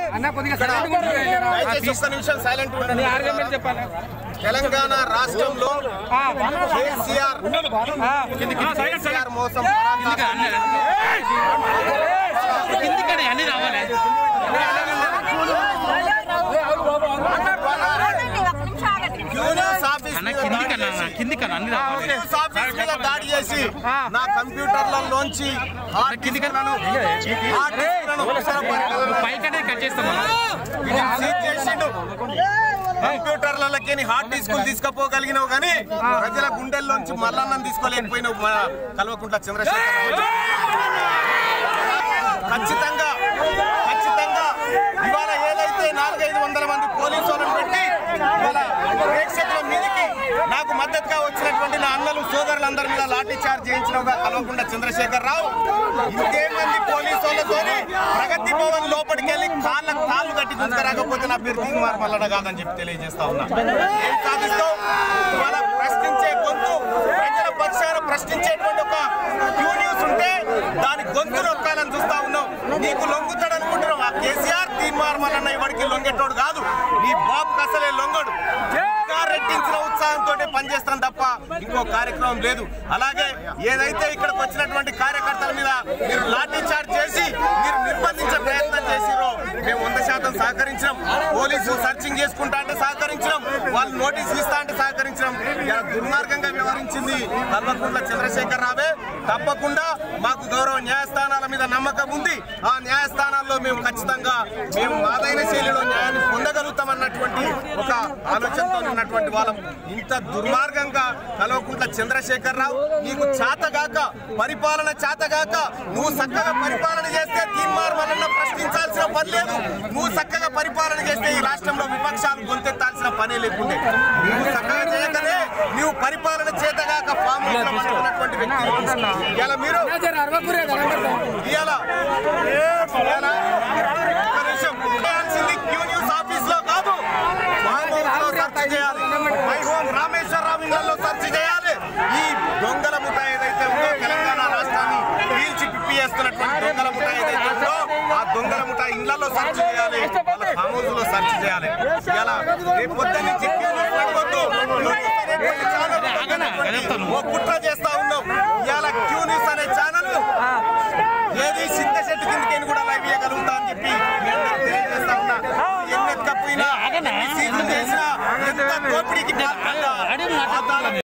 ఇక్కడ దయచేసి ఒక్క నిమిషం సైలెంట్ ఉండండి చెప్పాలి తెలంగాణ రాష్ట్రంలో కేసీఆర్ కేసీఆర్ మోసం కిందికనే అన్ని రావాలి యూనియన్ ఆఫీస్ అన్న మీద దాడి కిందికన్నా చేసి- కిందికన్నా అన్ని రావాలి యూనియన్ ఆఫీస్ మీద దాడి చేసి నా కంప్యూటర్లలోంచి హార్డ్ డిస్క్లను హార్డ్ డిస్క్లను ఉపసంహరించాలని పైకనే కట్ చేస్తాం మనం. సీజ్ చేసిండు కంప్యూటర్లకి హార్డ్ డిస్కులు తీసుకుపోగలిగినావు కానీ ప్రజల గుండెల్లోంచి మల్లన్నం తీసుకోలేకపోయినావు మన కల్వకుంట్ల చంద్రశేఖర్ ఖచ్చితంగా ఖచ్చితంగా ఇవాళ ఏదైతే నాలుగైదు వందల మంది పోలీసు వాళ్ళని పెట్టి ఇవాళ ప్రేక్షకుల మీదకి నాకు మద్దతుగా వచ్చినటువంటి నా అన్నలు సోదరులందరి మీద లాఠీ చార్జ్ చేయించినవుగా కల్వకుంట్ల చంద్రశేఖర్ రావు ఇంతే మంది పోలీసు వాళ్ళతోని ప్రగతి భవన్ లోపలికి వెళ్ళి కాళ్ళ కాళ్ళు కట్టి తీసుకురాకపోతే నా పేరు తీర్మార్ మల్లడ కాదని చెప్పి తెలియజేస్తా ఉన్నా ఏం సాధిస్తావు ఇవాళ ప్రశ్నించే గొంతు ప్రజల పక్షాన ప్రశ్నించేటువంటి ఒక క్యూ న్యూస్ ఉంటే దాని గొంతు నొక్కాలని చూస్తా ఉన్నావు నీకు లొంగుతాడు అనుకుంటున్నావు ఆ కేసీఆర్ తీర్మార్ మల్లన్న ఇవాడికి లొంగేటోడు కాదు నీ బాబు అసలే లొంగడు ఇంకా రెట్టించిన ఉత్సాహంతో పనిచేస్తాం తప్ప ఇంకో కార్యక్రమం లేదు అలాగే ఏదైతే ఇక్కడికి వచ్చినటువంటి కార్యకర్తల మీద మీరు లాఠీ చార్జ్ చేసి మీరు నిర్బంధించే ప్రయత్నం చేసిరో మేము వంద శాతం సహకరించినాం పోలీసులు సర్చింగ్ చేసుకుంటా అంటే సహకరించినాం వాళ్ళు నోటీసులు ఇస్తా అంటే సహకరించినాం ఇలా దుర్మార్గంగా వ్యవహరించింది కల్వకుంట్ల చంద్రశేఖర్ రావే తప్పకుండా మాకు గౌరవ న్యాయస్థానాల మీద నమ్మకం ఉంది ఆ న్యాయస్థానాల్లో మేము ఖచ్చితంగా మేము మాదైన శైలిలో న్యాయాన్ని పొందగలుగుతామన్నటువంటి ఒక ఆలోచనతో ఉన్నటువంటి వాళ్ళం ఇంత దుర్మార్గంగా కల్వకుంట్ల చంద్రశేఖర్ రావు నీకు చేతగాక పరిపాలన చేతగాక నువ్వు చక్కగా పరిపాలన చేస్తే తీర్మార్ వలన ప్రశ్నించాల్సిన పని లేదు నువ్వు చక్కగా పరిపాలన చేస్తే ఈ రాష్ట్రంలో విపక్షాలు గొంతెత్తాల్సిన పనే లేకుండే నువ్వు చక్కగా చేయకనే నువ్వు పరిపాలన చేతగాక ఫామ్ ఉన్నటువంటి వ్యక్తి ఇలా మీరు ఇవాళ ఇవాళ ఒక్క నిమిషం చేయాల్సింది క్యూ న్యూస్ ఆఫీస్ లో కాదు ఫామ్ హౌస్ లో సెర్చ్ చేయాలి మై హోమ్ రామేశ్వరరావు ఇళ్లలో సెర్చ్ చేయాలి ఈ దొంగల ముఠ ఏదైతే ఉందో తెలంగాణ రాష్ట్రాన్ని పీల్చి పిప్పి చేస్తున్నటువంటి దొంగల ముఠ ఏదైతే ఉందో ఆ దొంగల ముఠ ఇళ్లలో సెర్చ్ చేయాలి వాళ్ళ ఫామ్ హౌస్ లో సెర్చ్ చేయాలి ఇలా రేపు పొద్దున్న నుంచి క్యూ న్యూస్ నడవద్దు. క్యూ న్యూస్ అనేటువంటి ఛానల్ ఉన్నటువంటి ఓ కుట్ర చేస్తా ఉన్నాం ఇవాళ క్యూ న్యూస్ అనే ఛానల్ ఏది సింత చెట్టు కిందకి కూడా లైవ్ ఇవ్వగలుగుతా అని చెప్పి మీ అందరికీ తెలియజేస్తా ఉన్నా ఎన్ని ఎక్కకపోయినా ఎన్ని సీట్లు చేసినా ఎంత దోపిడీకి పాల్పడ్డా పాతాళం